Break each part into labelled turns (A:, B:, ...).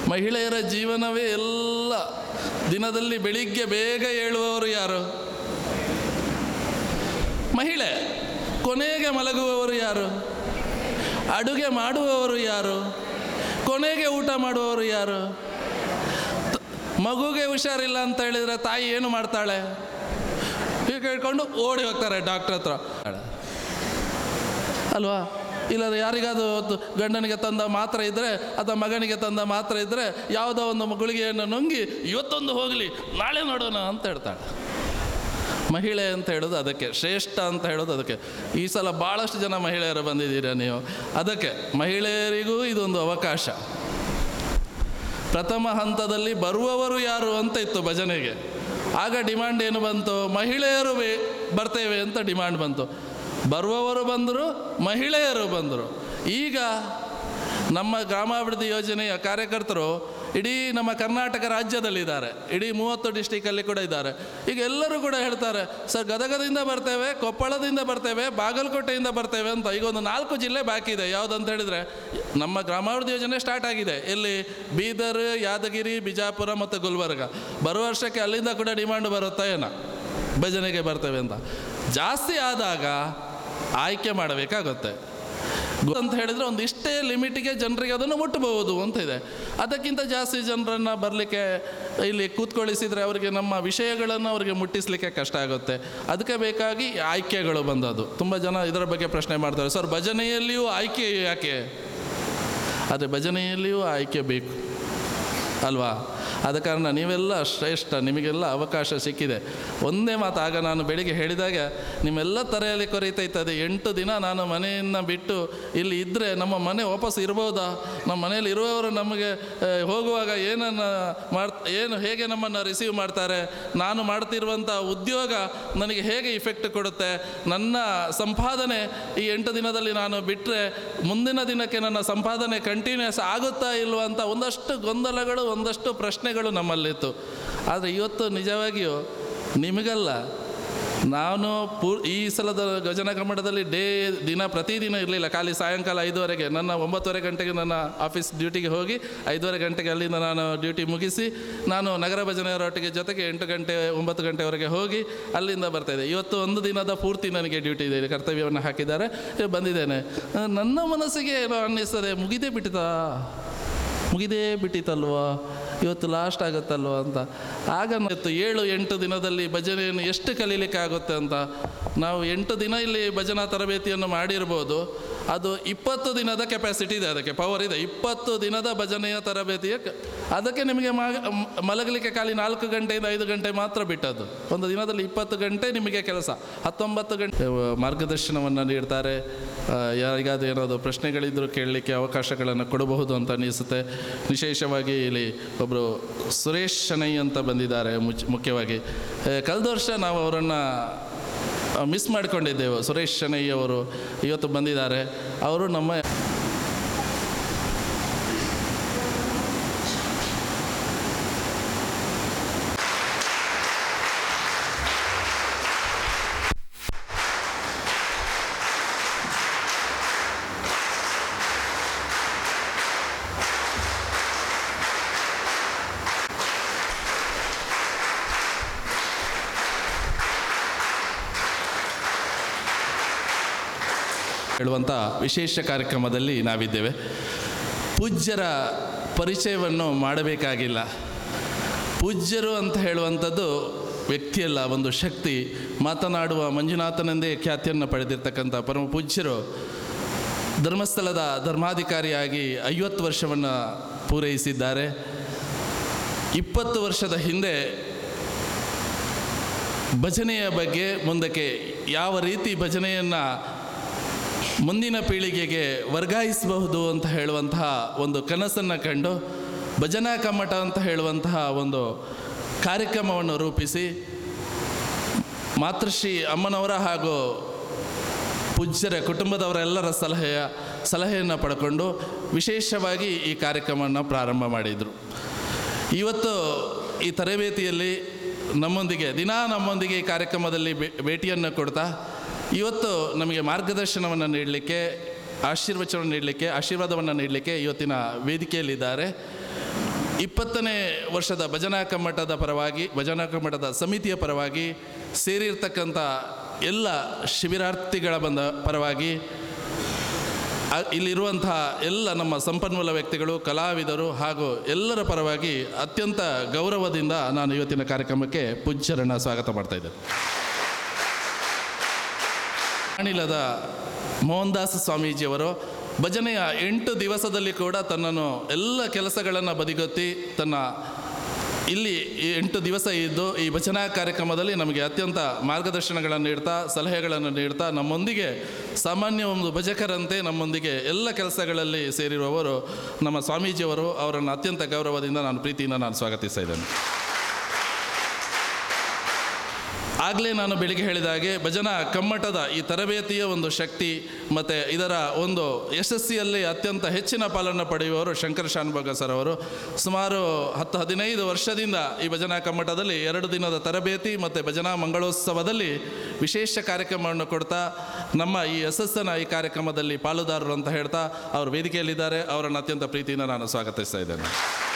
A: ಮಹಿಳೆಯರ ಜೀವನವೇ ಎಲ್ಲ ದಿನದಲ್ಲಿ ಬೆಳಿಗ್ಗೆ ಬೇಗ ಏಳುವವರು ಯಾರು ಮಹಿಳೆ ಕೊನೆಗೆ ಮಲಗುವವರು ಯಾರು ಅಡುಗೆ ಮಾಡುವವರು ಯಾರು ಕೊನೆಗೆ ಊಟ ಮಾಡುವವರು ಯಾರು ತ- ಮಗುಗೆ ಹುಷಾರಿಲ್ಲ ಅಂತ ಹೇಳಿದರೆ ತಾಯಿ ಏನು ಮಾಡ್ತಾಳೆ ಹೀಗೆ ಹೇಳ್ಕೊಂಡು ಓಡಿ ಹೋಗ್ತಾರೆ ಡಾಕ್ಟ್ರ್ ಹತ್ರ ಅಲ್ವಾ ಇಲ್ಲಾಂದ್ರೆ ಯಾರಿಗಾದ್ರೂ ಒಂದು ಗಂಡನಿಗೆ ತಂದ ಮಾತ್ರ ಇದ್ದರೆ ಅಥವಾ ಮಗನಿಗೆ ತಂದ ಮಾತ್ರ ಇದ್ದರೆ ಯಾವುದೋ ಒಂದು ಗುಳಿಗೆಯನ್ನು ನುಂಗಿ ಇವತ್ತೊಂದು ಹೋಗಲಿ ನಾಳೆ ನೋಡೋಣ ಅಂತ ಹೇಳ್ತಾಳೆ ಮಹಿಳೆ ಅಂತ ಹೇಳೋದು ಅದಕ್ಕೆ ಶ್ರೇಷ್ಠ ಅಂತ ಹೇಳೋದು ಅದಕ್ಕೆ ಈ ಸಲ ಭಾಳಷ್ಟು ಜನ ಮಹಿಳೆಯರು ಬಂದಿದ್ದೀರಾ ನೀವು ಅದಕ್ಕೆ ಮಹಿಳೆಯರಿಗೂ ಇದೊಂದು ಅವಕಾಶ ಪ್ರಥಮ ಹಂತದಲ್ಲಿ ಬರುವವರು ಯಾರು ಅಂತ ಇತ್ತು ಭಜನೆಗೆ ಆಗ ಡಿಮಾಂಡ್ ಏನು ಬಂತು ಮಹಿಳೆಯರು ಬೇ- ಬರ್ತೇವೆ ಅಂತ ಡಿಮಾಂಡ್ ಬಂತು ಬರುವವರು ಬಂದರು ಮಹಿಳೆಯರು ಬಂದರು ಈಗ ನಮ್ಮ ಗ್ರಾಮಾಭಿವೃದ್ಧಿ ಯೋಜನೆಯ ಕಾರ್ಯಕರ್ತರು ಇಡೀ ನಮ್ಮ ಕರ್ನಾಟಕ ರಾಜ್ಯದಲ್ಲಿದ್ದಾರೆ ಇಡೀ ಮೂವತ್ತು ಡಿಸ್ಟಿಕಲ್ಲಿ ಕೂಡ ಇದ್ದಾರೆ ಈಗ ಎಲ್ಲರೂ ಕೂಡ ಹೇಳ್ತಾರೆ ಸರ್ ಗದಗದಿಂದ ಬರ್ತೇವೆ ಕೊಪ್ಪಳದಿಂದ ಬರ್ತೇವೆ ಬಾಗಲಕೋಟೆಯಿಂದ ಬರ್ತೇವೆ ಅಂತ ಈಗ ಒಂದು ನಾಲ್ಕು ಜಿಲ್ಲೆ ಬಾಕಿ ಇದೆ ಯಾವುದಂತ ಹೇಳಿದರೆ ನಮ್ಮ ಗ್ರಾಮಾಭಿವೃದ್ಧಿ ಯೋಜನೆ ಸ್ಟಾರ್ಟ್ ಆಗಿದೆ ಎಲ್ಲಿ ಬೀದರ್ ಯಾದಗಿರಿ ಬಿಜಾಪುರ ಮತ್ತು ಗುಲ್ಬರ್ಗ ಬರುವ ವರ್ಷಕ್ಕೆ ಅಲ್ಲಿಂದ ಕೂಡ ಡಿಮಾಂಡ್ ಬರುತ್ತಾ ಏನೋ ಭಜನೆಗೆ ಬರ್ತೇವೆ ಅಂತ ಜಾಸ್ತಿ ಆದಾಗ ಆಯ್ಕೆ ಮಾಡಬೇಕಾಗುತ್ತೆ ಗು- ಅಂತ ಹೇಳಿದರೆ ಒಂದು ಇಷ್ಟೇ ಲಿಮಿಟಿಗೆ ಜನರಿಗೆ ಅದನ್ನು ಮುಟ್ಟಬಹುದು ಅಂತ ಇದೆ ಅದಕ್ಕಿಂತ ಜಾಸ್ತಿ ಜನರನ್ನು ಬರಲಿಕ್ಕೆ ಇಲ್ಲಿ ಕೂತ್ಕೊಳ್ಳಿಸಿದರೆ ಅವರಿಗೆ ನಮ್ಮ ವಿಷಯಗಳನ್ನು ಅವರಿಗೆ ಮುಟ್ಟಿಸಲಿಕ್ಕೆ ಕಷ್ಟ ಆಗುತ್ತೆ ಅದಕ್ಕೆ ಬೇಕಾಗಿ ಆಯ್ಕೆಗಳು ಬಂದದ್ದು ತುಂಬ ಜನ ಇದರ ಬಗ್ಗೆ ಪ್ರಶ್ನೆ ಮಾಡ್ತಾರೆ ಸರ್ ಭಜನೆಯಲ್ಲಿಯೂ ಆಯ್ಕೆ ಯಾಕೆ ಆದರೆ ಭಜನೆಯಲ್ಲಿಯೂ ಆಯ್ಕೆ ಬೇಕು ಅಲ್ವಾ ಆದ ಕಾರಣ ನೀವೆಲ್ಲ ಶ್ರೇಷ್ಠ ನಿಮಗೆಲ್ಲ ಅವಕಾಶ ಸಿಕ್ಕಿದೆ ಒಂದೇ ಮಾತು ಆಗ ನಾನು ಬೆಳಿಗ್ಗೆ ಹೇಳಿದಾಗ ನಿಮ್ಮೆಲ್ಲ ತಲೆಯಲ್ಲಿ ಕೊರೀತೈತದೆ ಎಂಟು ದಿನ ನಾನು ಮನೆಯನ್ನು ಬಿಟ್ಟು ಇಲ್ಲಿ ಇದ್ದರೆ ನಮ್ಮ ಮನೆ ವಾಪಸ್ ಇರ್ಬೋದಾ ನಮ್ಮ ಮನೆಯಲ್ಲಿ ಇರುವವರು ನಮಗೆ ಆ, ಹೋಗುವಾಗ ಏನನ್ನು ಮಾಡ್ ಏನು ಹೇಗೆ ನಮ್ಮನ್ನು ರಿಸೀವ್ ಮಾಡ್ತಾರೆ ನಾನು ಮಾಡ್ತಿರುವಂಥ ಉದ್ಯೋಗ ನನಗೆ ಹೇಗೆ ಇಫೆಕ್ಟ್ ಕೊಡುತ್ತೆ ನನ್ನ ಸಂಪಾದನೆ ಈ ಎಂಟು ದಿನದಲ್ಲಿ ನಾನು ಬಿಟ್ಟರೆ ಮುಂದಿನ ದಿನಕ್ಕೆ ನನ್ನ ಸಂಪಾದನೆ ಕಂಟಿನ್ಯೂಸ್ ಆಗುತ್ತಾ ಇಲ್ವಾ ಅಂತ ಒಂದಷ್ಟು ಗೊಂದಲಗಳು ಒಂದಷ್ಟು ಪ್ರಶ್ನೆಗಳು ನಮ್ಮಲ್ಲಿತ್ತು ಆದರೆ ಇವತ್ತು ನಿಜವಾಗಿಯೂ ನಿಮಗಲ್ಲ ನಾನು ಪೂ ಈ ಸಲದ ಗಜನ ಕಮ್ಮಟದಲ್ಲಿ ಡೇ ದಿನ ಪ್ರತಿದಿನ ಇರಲಿಲ್ಲ ಖಾಲಿ ಸಾಯಂಕಾಲ ಐದುವರೆಗೆ ನನ್ನ ಒಂಬತ್ತುವರೆ ಗಂಟೆಗೆ ನನ್ನ ಆಫೀಸ್ ಡ್ಯೂಟಿಗೆ ಹೋಗಿ ಐದುವರೆ ಗಂಟೆಗೆ ಅಲ್ಲಿಂದ ನಾನು ಡ್ಯೂಟಿ ಮುಗಿಸಿ ನಾನು ನಗರ ಭಜನೆಯವರೊಟ್ಟಿಗೆ ಜೊತೆಗೆ ಎಂಟು ಗಂಟೆ ಒಂಬತ್ತು ಗಂಟೆವರೆಗೆ ಹೋಗಿ ಅಲ್ಲಿಂದ ಬರ್ತಾಯಿದ್ದೆ ಇವತ್ತು ಒಂದು ದಿನದ ಪೂರ್ತಿ ನನಗೆ ಡ್ಯೂಟಿ ಇದೆ ಕರ್ತವ್ಯವನ್ನು ಹಾಕಿದ್ದಾರೆ ಏ, ಬಂದಿದ್ದೇನೆ ಆ, ನನ್ನ ಮನಸ್ಸಿಗೆ ಏನೋ ಅನ್ನಿಸ್ತದೆ ಮುಗಿದೇ ಬಿಟ್ಟಿತಾ ಮುಗಿದೇ ಬಿಟ್ಟಿತಲ್ವಾ ಇವತ್ತು ಲಾಸ್ಟ್ ಆಗುತ್ತಲ್ವ ಅಂತ ಆಗ ಇವತ್ತು ಏಳು ಎಂಟು ದಿನದಲ್ಲಿ ಭಜನೆಯನ್ನು ಎಷ್ಟು ಕಲೀಲಿಕ್ಕೆ ಆಗುತ್ತೆ ಅಂತ ನಾವು ಎಂಟು ದಿನ ಇಲ್ಲಿ ಭಜನಾ ತರಬೇತಿಯನ್ನು ಮಾಡಿರ್ಬೋದು ಅದು ಇಪ್ಪತ್ತು ದಿನದ ಕೆಪಾಸಿಟಿ ಇದೆ ಅದಕ್ಕೆ ಪವರ್ ಇದೆ ಇಪ್ಪತ್ತು ದಿನದ ಭಜನೆಯ ತರಬೇತಿಯ ಕ- ಅದಕ್ಕೆ ನಿಮಗೆ ಮ- ಮ- ಮಲಗಲಿಕ್ಕೆ ಖಾಲಿ ನಾಲ್ಕು ಗಂಟೆಯಿಂದ ಐದು ಗಂಟೆ ಮಾತ್ರ ಬಿಟ್ಟದ್ದು ಒಂದು ದಿನದಲ್ಲಿ ಇಪ್ಪತ್ತು ಗಂಟೆ ನಿಮಗೆ ಕೆಲಸ ಹತ್ತೊಂಬತ್ತು ಗಂಟೆ ಆ, ಮಾರ್ಗದರ್ಶನವನ್ನು ನೀಡ್ತಾರೆ ಆ, ಯಾರಿಗಾದ್ರೂ ಏನಾದರೂ ಪ್ರಶ್ನೆಗಳಿದ್ದರೂ ಕೇಳಲಿಕ್ಕೆ ಅವಕಾಶಗಳನ್ನು ಕೊಡಬಹುದು ಅಂತ ಅನಿಸುತ್ತೆ ವಿಶೇಷವಾಗಿ ಇಲ್ಲಿ ಒಬ್ಬರು ಸುರೇಶ್ ಶನೈ ಅಂತ ಬಂದಿದ್ದಾರೆ ಮುಚ್ ಮುಖ್ಯವಾಗಿ ಆ, ಕಳೆದ ವರ್ಷ ನಾವು ಅವರನ್ನು ಮಿಸ್ ಮಾಡಿಕೊಂಡಿದ್ದೆವು ಸುರೇಶ್ ಶನೈ ಅವರು ಇವತ್ತು ಬಂದಿದ್ದಾರೆ ಅವರು ನಮ್ಮ ಹೇಳುವಂಥ ವಿಶೇಷ ಕಾರ್ಯಕ್ರಮದಲ್ಲಿ ನಾವಿದ್ದೇವೆ ಪೂಜ್ಯರ ಪರಿಚಯವನ್ನು ಮಾಡಬೇಕಾಗಿಲ್ಲ ಪೂಜ್ಯರು ಅಂತ ಹೇಳುವಂಥದ್ದು ವ್ಯಕ್ತಿಯಲ್ಲ ಒಂದು ಶಕ್ತಿ ಮಾತನಾಡುವ ಮಂಜುನಾಥನೆಂದೇ ಖ್ಯಾತಿಯನ್ನು ಪಡೆದಿರ್ತಕ್ಕಂಥ ಪರಮ ಪೂಜ್ಯರು ಧರ್ಮಸ್ಥಳದ ಧರ್ಮಾಧಿಕಾರಿಯಾಗಿ ಐವತ್ತು ವರ್ಷವನ್ನು ಪೂರೈಸಿದ್ದಾರೆ ಇಪ್ಪತ್ತು ವರ್ಷದ ಹಿಂದೆ ಭಜನೆಯ ಬಗ್ಗೆ ಮುಂದಕ್ಕೆ ಯಾವ ರೀತಿ ಭಜನೆಯನ್ನು ಮುಂದಿನ ಪೀಳಿಗೆಗೆ ವರ್ಗಾಯಿಸಬಹುದು ಅಂತ ಹೇಳುವಂತಹ ಒಂದು ಕನಸನ್ನು ಕಂಡು ಭಜನಾ ಕಮ್ಮಟ ಅಂತ ಹೇಳುವಂತಹ ಒಂದು ಕಾರ್ಯಕ್ರಮವನ್ನು ರೂಪಿಸಿ ಮಾತೃಶ್ರೀ ಅಮ್ಮನವರ ಹಾಗೂ ಪೂಜ್ಯರ ಕುಟುಂಬದವರೆಲ್ಲರ ಸಲಹೆಯ ಸಲಹೆಯನ್ನು ಪಡ್ಕೊಂಡು ವಿಶೇಷವಾಗಿ ಈ ಕಾರ್ಯಕ್ರಮವನ್ನು ಪ್ರಾರಂಭ ಮಾಡಿದರು ಇವತ್ತು ಈ ತರಬೇತಿಯಲ್ಲಿ ನಮ್ಮೊಂದಿಗೆ ದಿನಾ ನಮ್ಮೊಂದಿಗೆ ಈ ಕಾರ್ಯಕ್ರಮದಲ್ಲಿ ಭೇ- ಭೇಟಿಯನ್ನು ಕೊಡ್ತಾ ಇವತ್ತು ನಮಗೆ ಮಾರ್ಗದರ್ಶನವನ್ನು ನೀಡಲಿಕ್ಕೆ ಆಶೀರ್ವಚನ ನೀಡಲಿಕ್ಕೆ ಆಶೀರ್ವಾದವನ್ನು ನೀಡಲಿಕ್ಕೆ ಇವತ್ತಿನ ವೇದಿಕೆಯಲ್ಲಿದ್ದಾರೆ ಇಪ್ಪತ್ತನೇ ವರ್ಷದ ಭಜನಾ ಕಮ್ಮಟದ ಪರವಾಗಿ ಭಜನಾ ಕಮ್ಮಟದ ಸಮಿತಿಯ ಪರವಾಗಿ ಸೇರಿರ್ತಕ್ಕಂಥ ಎಲ್ಲ ಶಿಬಿರಾರ್ಥಿಗಳ ಬಂದ ಪರವಾಗಿ ಆ- ಇಲ್ಲಿರುವಂತಹ ಎಲ್ಲ ನಮ್ಮ ಸಂಪನ್ಮೂಲ ವ್ಯಕ್ತಿಗಳು ಕಲಾವಿದರು ಹಾಗೂ ಎಲ್ಲರ ಪರವಾಗಿ ಅತ್ಯಂತ ಗೌರವದಿಂದ ನಾನು ಇವತ್ತಿನ ಕಾರ್ಯಕ್ರಮಕ್ಕೆ ಪೂಜ್ಯರನ್ನ ಸ್ವಾಗತ ಮಾಡ್ತಾ ಇದ್ದೇನೆ ಅನಿಲದ ಮೋಹನ್ದಾಸ್ ಸ್ವಾಮೀಜಿಯವರು ಭಜನೆಯ ಎಂಟು ದಿವಸದಲ್ಲಿ ಕೂಡ ತನ್ನನ್ನು ಎಲ್ಲ ಕೆಲಸಗಳನ್ನು ಬದಿಗೊತ್ತಿ ತನ್ನ ಇಲ್ಲಿ ಈ ಎಂಟು ದಿವಸ ಇದ್ದು ಈ ಭಜನಾ ಕಾರ್ಯಕ್ರಮದಲ್ಲಿ ನಮಗೆ ಅತ್ಯಂತ ಮಾರ್ಗದರ್ಶನಗಳನ್ನು ನೀಡ್ತಾ ಸಲಹೆಗಳನ್ನು ನೀಡ್ತಾ ನಮ್ಮೊಂದಿಗೆ ಸಾಮಾನ್ಯ ಒಂದು ಭಜಕರಂತೆ ನಮ್ಮೊಂದಿಗೆ ಎಲ್ಲ ಕೆಲಸಗಳಲ್ಲಿ ಸೇರಿರುವವರು ನಮ್ಮ ಸ್ವಾಮೀಜಿಯವರು ಅವರನ್ನು ಅತ್ಯಂತ ಗೌರವದಿಂದ ನಾನು ಪ್ರೀತಿಯಿಂದ ನಾನು ಸ್ವಾಗತಿಸ್ತಾ ಇದ್ದೇನೆ ಆಗಲೇ ನಾನು ಬೆಳಿಗ್ಗೆ ಹೇಳಿದ ಹಾಗೆ ಭಜನಾ ಕಮ್ಮಟದ ಈ ತರಬೇತಿಯ ಒಂದು ಶಕ್ತಿ ಮತ್ತು ಇದರ ಒಂದು ಯಶಸ್ಸಿಯಲ್ಲಿ ಅತ್ಯಂತ ಹೆಚ್ಚಿನ ಪಾಲನ್ನು ಪಡೆಯುವವರು ಶಂಕರ ಶಾನ್ಭೋಗ ಸರ್ ಅವರು ಸುಮಾರು ಹತ್ತು ಹದಿನೈದು ವರ್ಷದಿಂದ ಈ ಭಜನಾ ಕಮ್ಮಟದಲ್ಲಿ ಎರಡು ದಿನದ ತರಬೇತಿ ಮತ್ತು ಭಜನಾ ಮಂಗಳೋತ್ಸವದಲ್ಲಿ ವಿಶೇಷ ಕಾರ್ಯಕ್ರಮವನ್ನು ಕೊಡ್ತಾ ನಮ್ಮ ಈ ಯಶಸ್ಸನ್ನು ಈ ಕಾರ್ಯಕ್ರಮದಲ್ಲಿ ಪಾಲುದಾರರು ಅಂತ ಹೇಳ್ತಾ ಅವರು ವೇದಿಕೆಯಲ್ಲಿದ್ದಾರೆ ಅವರನ್ನು ಅತ್ಯಂತ ಪ್ರೀತಿಯಿಂದ ನಾನು ಸ್ವಾಗತಿಸ್ತಾ ಇದ್ದೇನೆ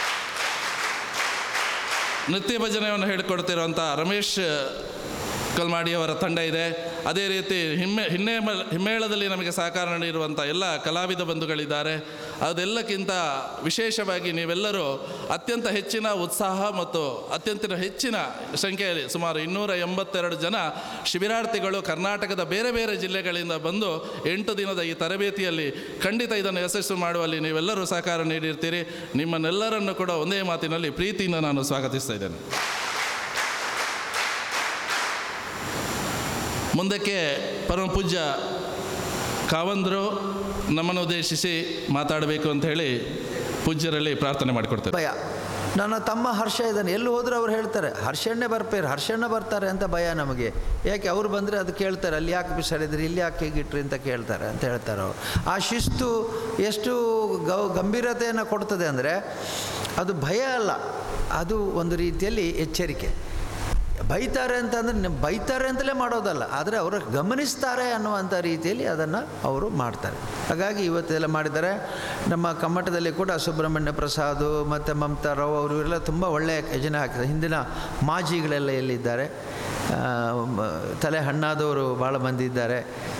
A: ನೃತ್ಯ ಭಜನೆಯನ್ನು ಹೇಳಿಕೊಡ್ತಿರುವಂಥ ರಮೇಶ್ ಕಲ್ಮಾಡಿಯವರ ತಂಡ ಇದೆ ಅದೇ ರೀತಿ ಹಿಮ್ಮೆ ಹಿನ್ನೆ ಹಿಮ್ಮೇಳದಲ್ಲಿ ನಮಗೆ ಸಹಕಾರ ನೀಡಿರುವಂಥ ಎಲ್ಲ ಕಲಾವಿದ ಬಂಧುಗಳಿದ್ದಾರೆ ಅದೆಲ್ಲಕ್ಕಿಂತ ವಿಶೇಷವಾಗಿ ನೀವೆಲ್ಲರೂ ಅತ್ಯಂತ ಹೆಚ್ಚಿನ ಉತ್ಸಾಹ ಮತ್ತು ಅತ್ಯಂತ ಹೆಚ್ಚಿನ ಸಂಖ್ಯೆಯಲ್ಲಿ ಸುಮಾರು ಇನ್ನೂರ ಎಂಬತ್ತೆರಡು ಜನ ಶಿಬಿರಾರ್ಥಿಗಳು ಕರ್ನಾಟಕದ ಬೇರೆ ಬೇರೆ ಜಿಲ್ಲೆಗಳಿಂದ ಬಂದು ಎಂಟು ದಿನದ ಈ ತರಬೇತಿಯಲ್ಲಿ ಖಂಡಿತ ಇದನ್ನು ಯಶಸ್ಸು ಮಾಡುವಲ್ಲಿ ನೀವೆಲ್ಲರೂ ಸಹಕಾರ ನೀಡಿರ್ತೀರಿ ನಿಮ್ಮನ್ನೆಲ್ಲರನ್ನು ಕೂಡ ಒಂದೇ ಮಾತಿನಲ್ಲಿ ಪ್ರೀತಿಯಿಂದ ನಾನು ಸ್ವಾಗತಿಸ್ತಾ ಇದ್ದೇನೆ ಮುಂದಕ್ಕೆ ಪರಮ ಪೂಜ್ಯ ಕಾವಂದರು ನಮ್ಮನ್ನು ಉದ್ದೇಶಿಸಿ ಮಾತಾಡಬೇಕು ಅಂತ ಹೇಳಿ ಪೂಜ್ಯರಲ್ಲಿ ಪ್ರಾರ್ಥನೆ ಮಾಡಿಕೊಡ್ತಾರೆ
B: ಭಯ ನನ್ನ ತಮ್ಮ ಹರ್ಷ ಇದ್ದಾನೆ ಎಲ್ಲಿ ಹೋದರೂ ಅವ್ರು ಹೇಳ್ತಾರೆ ಹರ್ಷಣ್ಣೆ ಬರ್ಪೇರು ಹರ್ಷಣ್ಣ ಬರ್ತಾರೆ ಅಂತ ಭಯ ನಮಗೆ ಯಾಕೆ ಅವ್ರು ಬಂದರೆ ಅದು ಕೇಳ್ತಾರೆ ಅಲ್ಲಿ ಯಾಕೆ ಬಿಸಾಡಿದ್ರಿ ಇಲ್ಲಿ ಯಾಕೆ ಹೀಗಿಟ್ರಿ ಅಂತ ಕೇಳ್ತಾರೆ ಅಂತ ಹೇಳ್ತಾರೆ ಅವರು ಆ ಶಿಸ್ತು ಎಷ್ಟು ಗೌ ಗಂಭೀರತೆಯನ್ನು ಕೊಡ್ತದೆ ಅಂದರೆ ಅದು ಭಯ ಅಲ್ಲ ಅದು ಒಂದು ರೀತಿಯಲ್ಲಿ ಎಚ್ಚರಿಕೆ ಬೈತಾರೆ ಅಂತಂದರೆ ನ- ಬೈತಾರೆ ಅಂತಲೇ ಮಾಡೋದಲ್ಲ ಆದರೆ ಅವರು ಗಮನಿಸ್ತಾರೆ ಅನ್ನುವಂಥ ರೀತಿಯಲ್ಲಿ ಅದನ್ನು ಅವರು ಮಾಡ್ತಾರೆ ಹಾಗಾಗಿ ಇವತ್ತೆಲ್ಲ ಮಾಡಿದ್ದಾರೆ ನಮ್ಮ ಕಮ್ಮಟದಲ್ಲಿ ಕೂಡ ಸುಬ್ರಹ್ಮಣ್ಯ ಪ್ರಸಾದ್ ಮತ್ತು ಮಮತಾ ರಾವ್ ಅವರು ಇವರೆಲ್ಲ ತುಂಬ ಒಳ್ಳೆಯ ಜನ ಹಾಕಿದ್ದಾರೆ ಹಿಂದಿನ ಮಾಜಿಗಳೆಲ್ಲ ಎಲ್ಲಿದ್ದಾರೆ ಆ, ಮ- ತಲೆ ಹಣ್ಣಾದವರು ಭಾಳ ಮಂದಿ ಇದ್ದಾರೆ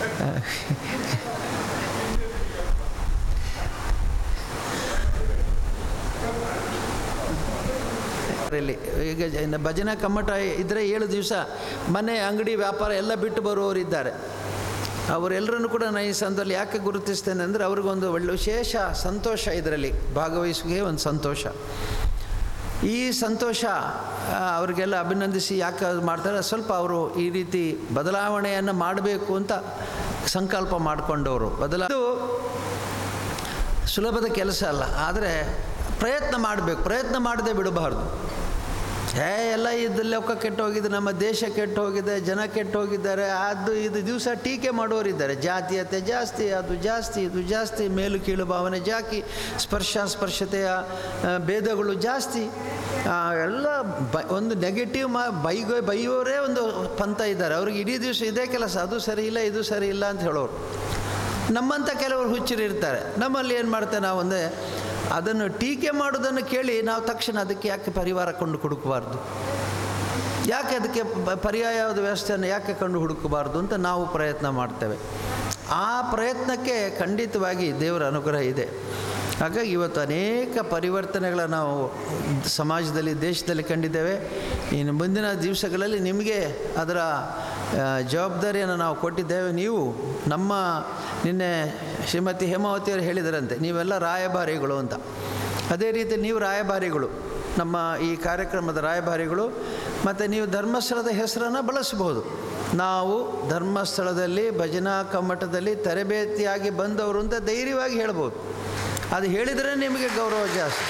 B: ಇಲ್ಲಿ ಈಗ ಜ- ಭಜನಾ ಕಮ್ಮಟ ಇದ್ದರೆ ಏಳು ದಿವಸ ಮನೆ ಅಂಗಡಿ ವ್ಯಾಪಾರ ಎಲ್ಲ ಬಿಟ್ಟು ಬರುವವರಿದ್ದಾರೆ ಅವರೆಲ್ಲರನ್ನು ಕೂಡ ನಾನು ಈ ಸಂದರ್ಭದಲ್ಲಿ ಯಾಕೆ ಗುರುತಿಸ್ತೇನೆ ಅಂದರೆ ಅವ್ರಿಗೊಂದು ಒಳ್ಳೆ ವಿಶೇಷ ಸಂತೋಷ ಇದರಲ್ಲಿ ಭಾಗವಹಿಸುವಿಕೆ ಒಂದು ಸಂತೋಷ ಈ ಸಂತೋಷ ಆ, ಅವರಿಗೆಲ್ಲ ಅಭಿನಂದಿಸಿ ಯಾಕೆ ಅದು ಮಾಡ್ತಾರೆ ಸ್ವಲ್ಪ ಅವರು ಈ ರೀತಿ ಬದಲಾವಣೆಯನ್ನು ಮಾಡಬೇಕು ಅಂತ ಸಂಕಲ್ಪ ಮಾಡಿಕೊಂಡವರು ಬದಲಾ ಇದು ಸುಲಭದ ಕೆಲಸ ಅಲ್ಲ ಆದರೆ ಪ್ರಯತ್ನ ಮಾಡಬೇಕು ಪ್ರಯತ್ನ ಮಾಡದೆ ಬಿಡಬಾರ್ದು ಏ ಎಲ್ಲ ಇದು ಲೋಕ ಕೆಟ್ಟು ಹೋಗಿದೆ ನಮ್ಮ ದೇಶ ಕೆಟ್ಟು ಹೋಗಿದೆ ಜನ ಕೆಟ್ಟು ಹೋಗಿದ್ದಾರೆ ಅದು ಇದು ದಿವಸ ಟೀಕೆ ಮಾಡೋರಿದ್ದಾರೆ ಜಾತೀಯತೆ ಜಾಸ್ತಿ ಅದು ಜಾಸ್ತಿ ಇದು ಜಾಸ್ತಿ ಮೇಲು ಕೀಳು ಭಾವನೆ ಜಾಕಿ ಸ್ಪರ್ಶ ಸ್ಪರ್ಶತೆಯ ಆ, ಭೇದಗಳು ಜಾಸ್ತಿ ಆ, ಎಲ್ಲ ಬ ಒಂದು ನೆಗೆಟಿವ್ ಮಾ ಬೈಗೋ ಬೈಯೋರೇ ಒಂದು ಪಂಥ ಇದ್ದಾರೆ ಅವ್ರಿಗೆ ಇಡೀ ದಿವಸ ಇದೇ ಕೆಲಸ ಅದು ಸರಿ ಇಲ್ಲ ಇದು ಸರಿ ಇಲ್ಲ ಅಂತ ಹೇಳೋರು ನಮ್ಮಂಥ ಕೆಲವರು ಹುಚ್ಚರು ಇರ್ತಾರೆ ನಮ್ಮಲ್ಲಿ ಏನು ಮಾಡ್ತೇವೆ ನಾವು ಒಂದೇ ಅದನ್ನು ಟೀಕೆ ಮಾಡೋದನ್ನು ಕೇಳಿ ನಾವು ತಕ್ಷಣ ಅದಕ್ಕೆ ಯಾಕೆ ಪರಿವಾರ ಕೊಂಡು ಹುಡುಕಬಾರ್ದು ಯಾಕೆ ಅದಕ್ಕೆ ಬ- ಪರ್ಯಾಯವಾದ ವ್ಯವಸ್ಥೆಯನ್ನು ಯಾಕೆ ಕಂಡು ಹುಡುಕಬಾರ್ದು ಅಂತ ನಾವು ಪ್ರಯತ್ನ ಮಾಡ್ತೇವೆ ಆ ಪ್ರಯತ್ನಕ್ಕೆ ಖಂಡಿತವಾಗಿ ದೇವರ ಅನುಗ್ರಹ ಇದೆ ಹಾಗಾಗಿ ಇವತ್ತು ಅನೇಕ ಪರಿವರ್ತನೆಗಳ ನಾವು ಸಮಾಜದಲ್ಲಿ ದೇಶದಲ್ಲಿ ಕಂಡಿದ್ದೇವೆ ಇನ್ನು ಮುಂದಿನ ದಿವಸಗಳಲ್ಲಿ ನಿಮಗೆ ಅದರ ಆ, ಜವಾಬ್ದಾರಿಯನ್ನು ನಾವು ಕೊಟ್ಟಿದ್ದೇವೆ ನೀವು ನಮ್ಮ ನಿನ್ನೆ ಶ್ರೀಮತಿ ಹೇಮಾವತಿಯವರು ಹೇಳಿದರಂತೆ ನೀವೆಲ್ಲ ರಾಯಭಾರಿಗಳು ಅಂತ ಅದೇ ರೀತಿ ನೀವು ರಾಯಭಾರಿಗಳು ನಮ್ಮ ಈ ಕಾರ್ಯಕ್ರಮದ ರಾಯಭಾರಿಗಳು ಮತ್ತು ನೀವು ಧರ್ಮಸ್ಥಳದ ಹೆಸರನ್ನು ಬಳಸಬಹುದು ನಾವು ಧರ್ಮಸ್ಥಳದಲ್ಲಿ ಭಜನಾ ಕಮ್ಮಟದಲ್ಲಿ ತರಬೇತಿಯಾಗಿ ಬಂದವರು ಅಂತ ಧೈರ್ಯವಾಗಿ ಹೇಳ್ಬೋದು ಅದು ಹೇಳಿದರೆ ನಿಮಗೆ ಗೌರವ ಜಾಸ್ತಿ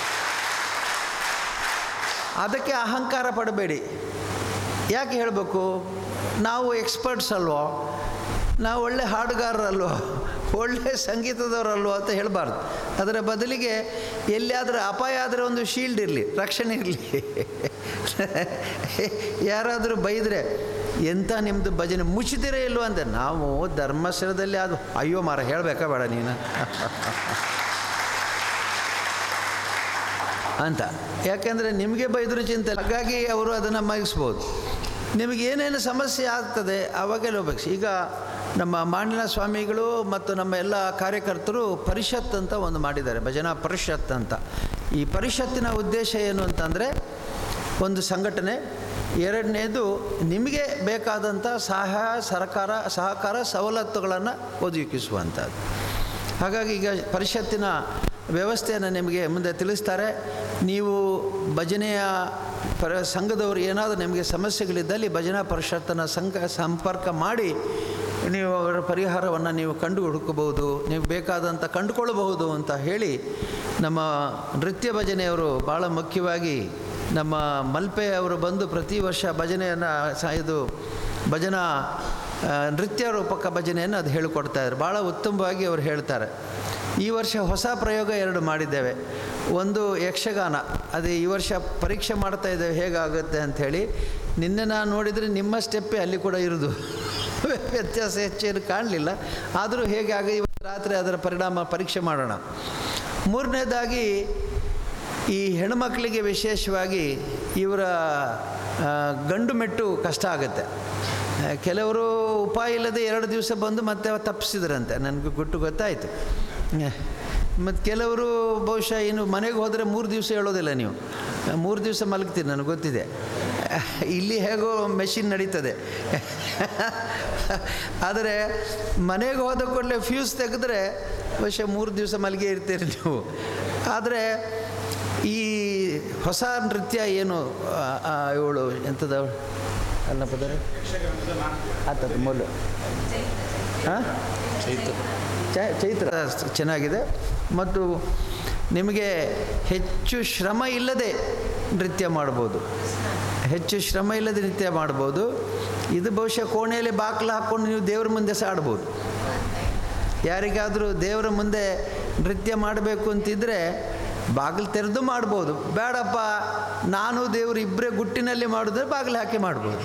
B: ಅದಕ್ಕೆ ಅಹಂಕಾರ ಪಡಬೇಡಿ ಯಾಕೆ ಹೇಳಬೇಕು ನಾವು ಎಕ್ಸ್ಪರ್ಟ್ಸ್ ಅಲ್ವೋ ನಾವು ಒಳ್ಳೆ ಹಾಡುಗಾರರಲ್ವೋ ಒಳ್ಳೆ ಸಂಗೀತದವರಲ್ವೋ ಅಂತ ಹೇಳಬಾರ್ದು ಅದರ ಬದಲಿಗೆ ಎಲ್ಲಿಯಾದರೂ ಅಪಾಯ ಆದರೆ ಒಂದು ಶೀಲ್ಡ್ ಇರಲಿ ರಕ್ಷಣೆ ಇರಲಿ ಯಾರಾದರೂ ಬೈದರೆ ಎಂಥ ನಿಮ್ಮದು ಭಜನೆ ಮುಚ್ಚಿದಿರೇ ಇಲ್ವೋ ಅಂತ ನಾವು ಧರ್ಮಸ್ಥಳದಲ್ಲಿ ಅದು ಅಯ್ಯೋ ಮಾರ ಹೇಳಬೇಕಾ ಬೇಡ ನೀನು ಅಂತ ಯಾಕೆಂದರೆ ನಿಮಗೆ ಬೈದರೂ ಚಿಂತೆ ಇಲ್ಲ. ಹಾಗಾಗಿ ಅವರು ಅದನ್ನು ಮಗಿಸ್ಬೋದು ನಿಮಗೆ ಏನೇನು ಸಮಸ್ಯೆ ಆಗ್ತದೆ ಅವಾಗೆಲ್ಲ ಹೋಗ್ಬೇಕು ಈಗ ನಮ್ಮ ಮಾಂಡಲ ಸ್ವಾಮಿಗಳು ಮತ್ತು ನಮ್ಮ ಎಲ್ಲ ಕಾರ್ಯಕರ್ತರು ಪರಿಷತ್ ಅಂತ ಒಂದು ಮಾಡಿದ್ದಾರೆ ಭಜನಾ ಪರಿಷತ್ ಅಂತ ಈ ಪರಿಷತ್ತಿನ ಉದ್ದೇಶ ಏನು ಅಂತಂದರೆ ಒಂದು ಸಂಘಟನೆ ಎರಡನೇದು ನಿಮಗೆ ಬೇಕಾದಂಥ ಸಹಾಯ ಸರ್ಕಾರ ಸಹಕಾರ ಸವಲತ್ತುಗಳನ್ನು ಒದಗಿಸುವಂಥದ್ದು ಹಾಗಾಗಿ ಈಗ ಪರಿಷತ್ತಿನ ವ್ಯವಸ್ಥೆಯನ್ನು ನಿಮಗೆ ಮುಂದೆ ತಿಳಿಸ್ತಾರೆ ನೀವು ಭಜನೆಯ ಪರ ಸಂಘದವರು ಏನಾದರೂ ನಿಮಗೆ ಸಮಸ್ಯೆಗಳಿದ್ದಲ್ಲಿ ಭಜನಾ ಪರಿಷತ್ತನ್ನು ಸಂಘ ಸಂಪರ್ಕ ಮಾಡಿ ನೀವು ಅವರ ಪರಿಹಾರವನ್ನು ನೀವು ಕಂಡು ಹುಡುಕಬಹುದು ನೀವು ಬೇಕಾದಂಥ ಕಂಡುಕೊಳ್ಳಬಹುದು ಅಂತ ಹೇಳಿ ನಮ್ಮ ನೃತ್ಯ ಭಜನೆಯವರು ಭಾಳ ಮುಖ್ಯವಾಗಿ ನಮ್ಮ ಮಲ್ಪೆ ಅವರು ಬಂದು ಪ್ರತಿ ವರ್ಷ ಭಜನೆಯನ್ನು ಸ ಇದು ಭಜನಾ ಆ, ನೃತ್ಯ ರೂಪಕ ಭಜನೆಯನ್ನು ಅದು ಹೇಳಿಕೊಡ್ತಾ ಇದ್ದಾರೆ ಭಾಳ ಉತ್ತಮವಾಗಿ ಅವರು ಹೇಳ್ತಾರೆ ಈ ವರ್ಷ ಹೊಸ ಪ್ರಯೋಗ ಎರಡು ಮಾಡಿದ್ದೇವೆ ಒಂದು ಯಕ್ಷಗಾನ ಅದು ಈ ವರ್ಷ ಪರೀಕ್ಷೆ ಮಾಡ್ತಾ ಇದ್ದೇವೆ ಹೇಗಾಗುತ್ತೆ ಅಂಥೇಳಿ ನಿನ್ನೆ ನಾನು ನೋಡಿದರೆ ನಿಮ್ಮ ಸ್ಟೆಪ್ಪೇ ಅಲ್ಲಿ ಕೂಡ ಇರೋದು ವ್ಯತ್ಯಾಸ ಹೆಚ್ಚೇನು ಕಾಣಲಿಲ್ಲ ಆದರೂ ಹೇಗೆ ಆಗ ಇವತ್ತು ರಾತ್ರಿ ಅದರ ಪರಿಣಾಮ ಪರೀಕ್ಷೆ ಮಾಡೋಣ ಮೂರನೇದಾಗಿ ಈ ಹೆಣ್ಮಕ್ಳಿಗೆ ವಿಶೇಷವಾಗಿ ಇವರ ಆ, ಗಂಡು ಮೆಟ್ಟು ಕಷ್ಟ ಆಗುತ್ತೆ ಆ, ಕೆಲವರು ಉಪಾಯ ಇಲ್ಲದೆ ಎರಡು ದಿವಸ ಬಂದು ಮತ್ತೆ ತಪ್ಪಿಸಿದ್ರಂತೆ ನನಗೆ ಗುಟ್ಟು ಗೊತ್ತಾಯಿತು ಮತ್ತು ಕೆಲವರು ಬಹುಶಃ ಇನ್ನು ಮನೆಗೆ ಹೋದರೆ ಮೂರು ದಿವಸ ಹೇಳೋದಿಲ್ಲ ನೀವು ಮೂರು ದಿವಸ ಮಲಗ್ತೀರಿ ನನಗೆ ಗೊತ್ತಿದೆ ಇಲ್ಲಿ ಹೇಗೋ ಮೆಷಿನ್ ನಡೀತದೆ ಆದರೆ ಮನೆಗೆ ಹೋದ ಕೂಡಲೇ ಫ್ಯೂಸ್ ತೆಗೆದ್ರೆ ಬಹುಶಃ ಮೂರು ದಿವಸ ಮಲಗಿ ಇರ್ತೀರಿ ನೀವು ಆದರೆ ಈ ಹೊಸ ನೃತ್ಯ ಏನು ಆ- ಆ ಇವಳು ಎಂಥದ ಅಲ್ಲ ಪದರ ಆತದ್ದು ಮೊದಲು ಹಾಂ ಚ- ಚೈತ್ರ ಚೆನ್ನಾಗಿದೆ ಮತ್ತು ನಿಮಗೆ ಹೆಚ್ಚು ಶ್ರಮ ಇಲ್ಲದೆ ನೃತ್ಯ ಮಾಡ್ಬೋದು ಹೆಚ್ಚು ಶ್ರಮ ಇಲ್ಲದೆ ನೃತ್ಯ ಮಾಡ್ಬೋದು ಇದು ಬಹುಶಃ ಕೋಣೆಯಲ್ಲಿ ಬಾಗಿಲು ಹಾಕ್ಕೊಂಡು ನೀವು ದೇವ್ರ ಮುಂದೆ ಸಹ ಆಡ್ಬೋದು ಯಾರಿಗಾದರೂ ದೇವರ ಮುಂದೆ ನೃತ್ಯ ಮಾಡಬೇಕು ಅಂತಿದ್ದರೆ ಬಾಗಿಲು ತೆರೆದು ಮಾಡ್ಬೋದು ಬೇಡಪ್ಪ ನಾನು ದೇವರು ಇಬ್ಬರೇ ಗುಟ್ಟಿನಲ್ಲಿ ಮಾಡಿದ್ರೆ ಬಾಗಿಲು ಹಾಕಿ ಮಾಡ್ಬೋದು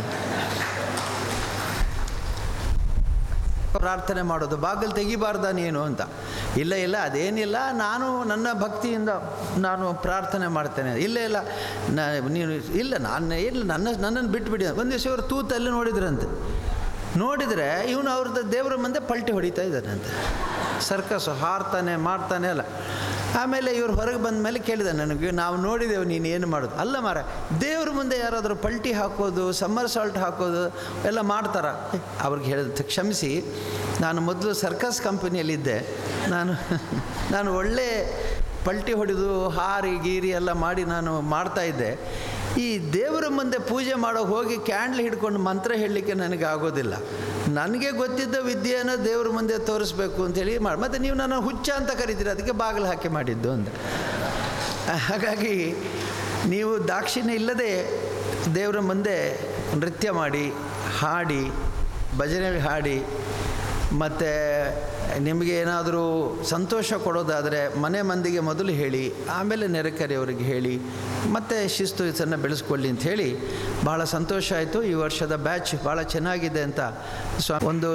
B: ಪ್ರಾರ್ಥನೆ ಮಾಡೋದು ಬಾಗಿಲು ತೆಗಿಬಾರ್ದ ನೀನು ಅಂತ ಇಲ್ಲ ಇಲ್ಲ ಅದೇನಿಲ್ಲ ನಾನು ನನ್ನ ಭಕ್ತಿಯಿಂದ ನಾನು ಪ್ರಾರ್ಥನೆ ಮಾಡ್ತೇನೆ ಇಲ್ಲ ಇಲ್ಲ ನಾ ನೀನು ಇಲ್ಲ ನಾನು ಇಲ್ಲ ನನ್ನ ನನ್ನನ್ನು ಬಿಟ್ಬಿಡಿ ಒಂದು ದಿವಸ ಇವರು ತೂತಲ್ಲಿ ನೋಡಿದ್ರಂತೆ ನೋಡಿದರೆ ಇವನು ಅವ್ರದ್ದು ದೇವರ ಮುಂದೆ ಪಲ್ಟಿ ಹೊಡಿತಾ ಇದ್ದಾನಂತೆ ಸರ್ಕಸ್ ಹಾರ್ತಾನೆ ಮಾಡ್ತಾನೆ ಅಲ್ಲ ಆಮೇಲೆ ಇವ್ರು ಹೊರಗೆ ಬಂದ ಮೇಲೆ ಕೇಳಿದ ನನಗೆ ನಾವು ನೋಡಿದೆವು ನೀನು ಏನು ಮಾಡೋದು ಅಲ್ಲ ಮಾರ ದೇವ್ರ ಮುಂದೆ ಯಾರಾದರೂ ಪಲ್ಟಿ ಹಾಕೋದು ಸಮ್ಮರ್ ಸಾಲ್ಟ್ ಹಾಕೋದು ಎಲ್ಲ ಮಾಡ್ತಾರ ಅವ್ರಿಗೆ ಹೇಳಿದ ಕ್ಷಮಿಸಿ ನಾನು ಮೊದಲು ಸರ್ಕಸ್ ಕಂಪನಿಯಲ್ಲಿದ್ದೆ ನಾನು ನಾನು ಒಳ್ಳೆ ಪಲ್ಟಿ ಹೊಡೆದು ಹಾರಿ ಗೀರಿ ಎಲ್ಲ ಮಾಡಿ ನಾನು ಮಾಡ್ತಾ ಇದ್ದೆ ಈ ದೇವರ ಮುಂದೆ ಪೂಜೆ ಮಾಡೋ ಹೋಗಿ ಕ್ಯಾಂಡ್ಲ್ ಹಿಡ್ಕೊಂಡು ಮಂತ್ರ ಹೇಳಲಿಕ್ಕೆ ನನಗೆ ಆಗೋದಿಲ್ಲ ನನಗೆ ಗೊತ್ತಿದ್ದ ವಿದ್ಯೆಯನ್ನು ದೇವ್ರ ಮುಂದೆ ತೋರಿಸ್ಬೇಕು ಅಂತೇಳಿ ಮಾಡಿ ಮತ್ತು ನೀವು ನನ್ನ ಹುಚ್ಚ ಅಂತ ಕರಿತೀರಿ ಅದಕ್ಕೆ ಬಾಗಿಲು ಹಾಕಿ ಮಾಡಿದ್ದು ಅಂತ ಹಾಗಾಗಿ ನೀವು ದಾಕ್ಷಿಣ್ಯ ಇಲ್ಲದೆ ದೇವರ ಮುಂದೆ ನೃತ್ಯ ಮಾಡಿ ಹಾಡಿ ಭಜನೆ ಹಾಡಿ ಮತ್ತು ನಿಮಗೆ ಏನಾದರೂ ಸಂತೋಷ ಕೊಡೋದಾದರೆ ಮನೆ ಮಂದಿಗೆ ಮೊದಲು ಹೇಳಿ ಆಮೇಲೆ ನೆರೆಕರೆಯವರಿಗೆ ಹೇಳಿ ಮತ್ತು ಶಿಸ್ತು ಇದನ್ನು ಬೆಳೆಸ್ಕೊಳ್ಳಿ ಅಂತ ಹೇಳಿ ಭಾಳ ಸಂತೋಷ ಆಯಿತು ಈ ವರ್ಷದ ಬ್ಯಾಚ್ ಭಾಳ ಚೆನ್ನಾಗಿದೆ ಅಂತ ಸ್ವ ಒಂದು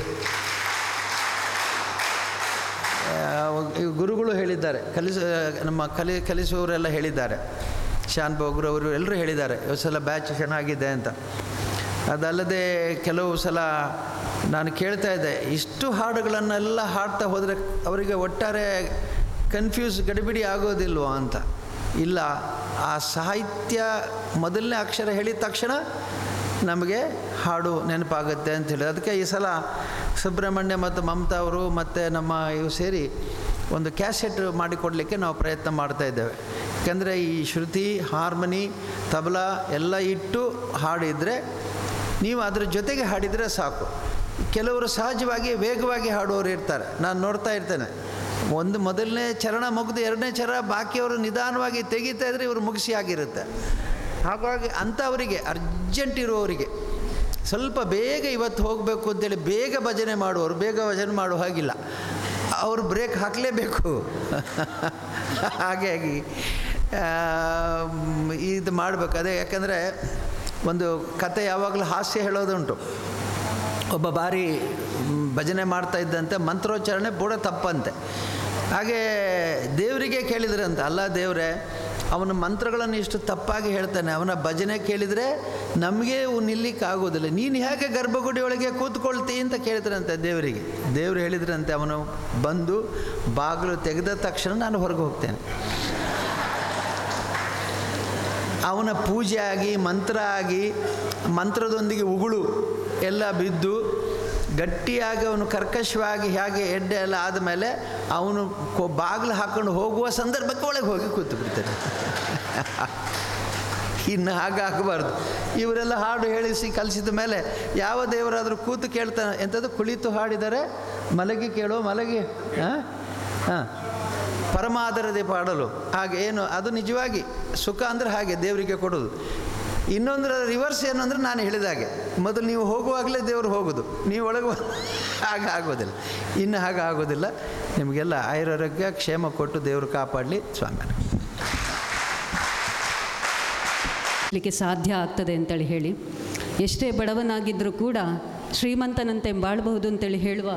B: ಆ, ಈ ಗುರುಗಳು ಹೇಳಿದ್ದಾರೆ ಕಲಿಸ ನಮ್ಮ ಕಲಿ ಕಲಿಸುವವರೆಲ್ಲ ಹೇಳಿದ್ದಾರೆ ಶಾನ್ ಬೋಗ್ರವರು ಎಲ್ಲರೂ ಹೇಳಿದ್ದಾರೆ ಇವತ್ತು ಸಲ ಬ್ಯಾಚ್ ಚೆನ್ನಾಗಿದೆ ಅಂತ ಅದಲ್ಲದೆ ಕೆಲವು ಸಲ ನಾನು ಕೇಳ್ತಾ ಇದ್ದೆ ಇಷ್ಟು ಹಾಡುಗಳನ್ನೆಲ್ಲ ಹಾಡ್ತಾ ಹೋದರೆ ಅವರಿಗೆ ಒಟ್ಟಾರೆ ಕನ್ಫ್ಯೂಸ್ ಗಡಿಬಿಡಿ ಆಗೋದಿಲ್ವೋ ಅಂತ ಇಲ್ಲ ಆ ಸಾಹಿತ್ಯ ಮೊದಲನೇ ಅಕ್ಷರ ಹೇಳಿದ ತಕ್ಷಣ ನಮಗೆ ಹಾಡು ನೆನಪಾಗುತ್ತೆ ಅಂತ ಹೇಳಿ ಅದಕ್ಕೆ ಈ ಸಲ ಸುಬ್ರಹ್ಮಣ್ಯ ಮತ್ತು ಮಮತಾ ಅವರು ಮತ್ತು ನಮ್ಮ ಇವು ಸೇರಿ ಒಂದು ಕ್ಯಾಸೆಟ್ ಮಾಡಿಕೊಡಲಿಕ್ಕೆ ನಾವು ಪ್ರಯತ್ನ ಮಾಡ್ತಾ ಇದ್ದೇವೆ ಯಾಕೆಂದರೆ ಈ ಶ್ರುತಿ ಹಾರ್ಮನಿ ತಬಲಾ ಎಲ್ಲ ಇಟ್ಟು ಹಾಡಿದರೆ ನೀವು ಅದ್ರ ಜೊತೆಗೆ ಹಾಡಿದರೆ ಸಾಕು ಕೆಲವರು ಸಹಜವಾಗಿ ವೇಗವಾಗಿ ಹಾಡುವವರು ಇರ್ತಾರೆ ನಾನು ನೋಡ್ತಾ ಇರ್ತೇನೆ ಒಂದು ಮೊದಲನೇ ಚರಣ ಮುಗಿದು ಎರಡನೇ ಚರಣ ಬಾಕಿಯವರು ನಿಧಾನವಾಗಿ ತೆಗಿತಾ ಇದ್ರೆ ಇವರು ಮುಗಿಸಿ ಆಗಿರುತ್ತೆ ಹಾಗಾಗಿ ಅಂಥವರಿಗೆ ಅರ್ಜೆಂಟ್ ಇರುವವರಿಗೆ ಸ್ವಲ್ಪ ಬೇಗ ಇವತ್ತು ಹೋಗಬೇಕು ಅಂತೇಳಿ ಬೇಗ ಭಜನೆ ಮಾಡುವವರು ಬೇಗ ಭಜನೆ ಮಾಡುವ ಹಾಗಿಲ್ಲ ಅವರು ಬ್ರೇಕ್ ಹಾಕಲೇಬೇಕು ಹಾಗಾಗಿ ಆ, ಮ್, ಇದು ಮಾಡಬೇಕು ಅದೇ ಯಾಕಂದರೆ ಒಂದು ಕತೆ ಯಾವಾಗಲೂ ಹಾಸ್ಯ ಹೇಳೋದುಂಟು ಒಬ್ಬ ಬಾರಿ ಮ್, ಭಜನೆ ಮಾಡ್ತಾ ಇದ್ದಂತೆ ಮಂತ್ರೋಚ್ಚಾರಣೆ ಕೂಡ ತಪ್ಪಂತೆ ಹಾಗೆ ದೇವರಿಗೆ ಕೇಳಿದ್ರಂತೆ ಅಲ್ಲ ದೇವರೇ ಅವನ ಮಂತ್ರಗಳನ್ನು ಇಷ್ಟು ತಪ್ಪಾಗಿ ಹೇಳ್ತಾನೆ ಅವನ ಭಜನೆ ಕೇಳಿದರೆ ನಮಗೆ ನಿಲ್ಲಿಕ್ಕೆ ಆಗೋದಿಲ್ಲ ನೀನು ಹೇಗೆ ಗರ್ಭಗುಡಿ ಒಳಗೆ ಕೂತ್ಕೊಳ್ತಿ ಅಂತ ಕೇಳ್ತಾರಂತೆ ದೇವರಿಗೆ ದೇವರು ಹೇಳಿದ್ರಂತೆ ಅವನು ಬಂದು ಬಾಗಿಲು ತೆಗೆದ ತಕ್ಷಣ ನಾನು ಹೊರಗೆ ಹೋಗ್ತೇನೆ ಅವನ ಪೂಜೆ ಆಗಿ ಮಂತ್ರ ಆಗಿ ಮಂತ್ರದೊಂದಿಗೆ ಉಗುಳು ಎಲ್ಲ ಬಿದ್ದು ಗಟ್ಟಿಯಾಗಿ ಅವನು ಕರ್ಕಶವಾಗಿ ಹೇಗೆ ಎಡ್ಡೆ ಎಲ್ಲ ಆದಮೇಲೆ ಅವನು ಕೊ ಬಾಗಿಲು ಹಾಕ್ಕೊಂಡು ಹೋಗುವ ಸಂದರ್ಭಕ್ಕೆ ಒಳಗೆ ಹೋಗಿ ಕೂತು ಬಿಡ್ತಾನೆ ಇನ್ನು ಹಾಗಾಗಬಾರ್ದು ಇವರೆಲ್ಲ ಹಾಡು ಹೇಳಿಸಿ ಕಲಿಸಿದ ಮೇಲೆ ಯಾವ ದೇವರಾದರೂ ಕೂತು ಕೇಳ್ತಾನೆ ಎಂಥದ್ದು ಕುಳಿತು ಹಾಡಿದರೆ ಮಲಗಿ ಕೇಳೋ ಮಲಗಿ ಹಾಂ ಹಾಂ ಪರಮಾದರದೆ ಪಾಡಲು ಹಾಗೆ ಏನು ಅದು ನಿಜವಾಗಿ ಸುಖ ಅಂದರೆ ಹಾಗೆ ದೇವರಿಗೆ ಕೊಡೋದು ಇನ್ನೊಂದರ ರಿವರ್ಸ್ ಏನು ಅಂದರೆ ನಾನು ಹೇಳಿದಾಗೆ ಮೊದಲು ನೀವು ಹೋಗುವಾಗಲೇ ದೇವರು ಹೋಗೋದು ನೀವು ಒಳಗೆ ಬ- ಹಾಗೆ ಆಗೋದಿಲ್ಲ ಇನ್ನು ಹಾಗೆ ಆಗೋದಿಲ್ಲ ನಿಮಗೆಲ್ಲ ಆಯುರಾರೋಗ್ಯ ಕ್ಷೇಮ ಕೊಟ್ಟು ದೇವರು ಕಾಪಾಡಲಿ ಸ್ವಾಮಿ
C: ಲಿಕ್ಕೆ ಸಾಧ್ಯ ಆಗ್ತದೆ ಅಂತೇಳಿ ಹೇಳಿ ಎಷ್ಟೇ ಬಡವನಾಗಿದ್ದರೂ ಕೂಡ ಶ್ರೀಮಂತನಂತೆ ಬಾಳಬಹುದು ಅಂತೇಳಿ ಹೇಳುವ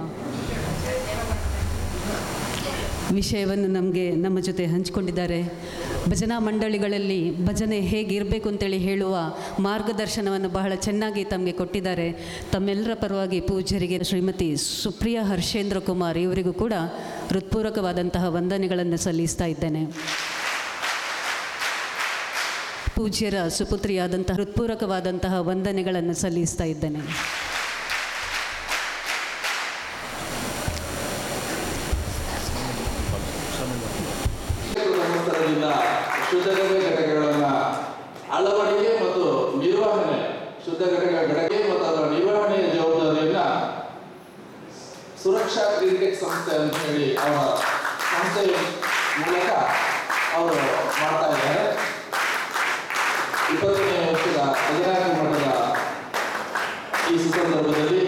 C: ವಿಷಯವನ್ನು ನಮಗೆ ನಮ್ಮ ಜೊತೆ ಹಂಚಿಕೊಂಡಿದ್ದಾರೆ ಭಜನಾ ಮಂಡಳಿಗಳಲ್ಲಿ ಭಜನೆ ಹೇಗಿರಬೇಕು ಅಂತೇಳಿ ಹೇಳುವ ಮಾರ್ಗದರ್ಶನವನ್ನು ಬಹಳ ಚೆನ್ನಾಗಿ ತಮಗೆ ಕೊಟ್ಟಿದ್ದಾರೆ ತಮ್ಮೆಲ್ಲರ ಪರವಾಗಿ ಪೂಜ್ಯರಿಗೆ ಶ್ರೀಮತಿ ಸುಪ್ರಿಯಾ ಹರ್ಷೇಂದ್ರ ಕುಮಾರ್ ಇವರಿಗೂ ಕೂಡ ಹೃತ್ಪೂರ್ವಕವಾದಂತಹ ವಂದನೆಗಳನ್ನು ಸಲ್ಲಿಸ್ತಾ ಇದ್ದೇನೆ ಪೂಜ್ಯರ ಸುಪುತ್ರಿಯಾದಂತಹ ಹೃತ್ಪೂರ್ವಕವಾದಂತಹ ವಂದನೆಗಳನ್ನು ಸಲ್ಲಿಸ್ತಾ ಇದ್ದೇನೆ
A: ಸಂಸ್ಥರದಿಂದ ಶುದ್ಧಗಂಗೆ ಘಟಕಗಳನ್ನು ಅಳವಡಿಕೆ ಮತ್ತು ನಿರ್ವಹಣೆ ಶುದ್ಧ ಘಟಕ ಘಟಕೆ ಮತ್ತು ಅದರ ನಿರ್ವಹಣೆಯ ಜವಾಬ್ದಾರಿಯನ್ನ ಸುರಕ್ಷಾ ಕ್ಲಿನಿಕ್ ಸಂಸ್ಥೆ ಅಂತ ಹೇಳಿ ಅವರ ಸಂಸ್ಥೆಯ ಮೂಲಕ ಅವರು ಮಾಡ್ತಾ ಇದ್ದಾರೆ ಇಪ್ಪತ್ತನೇ ವರ್ಷದ ಹದಿನಾಲ್ಕು ಮಟ್ಟದ ಈ ಸುಸಂದರ್ಭದಲ್ಲಿ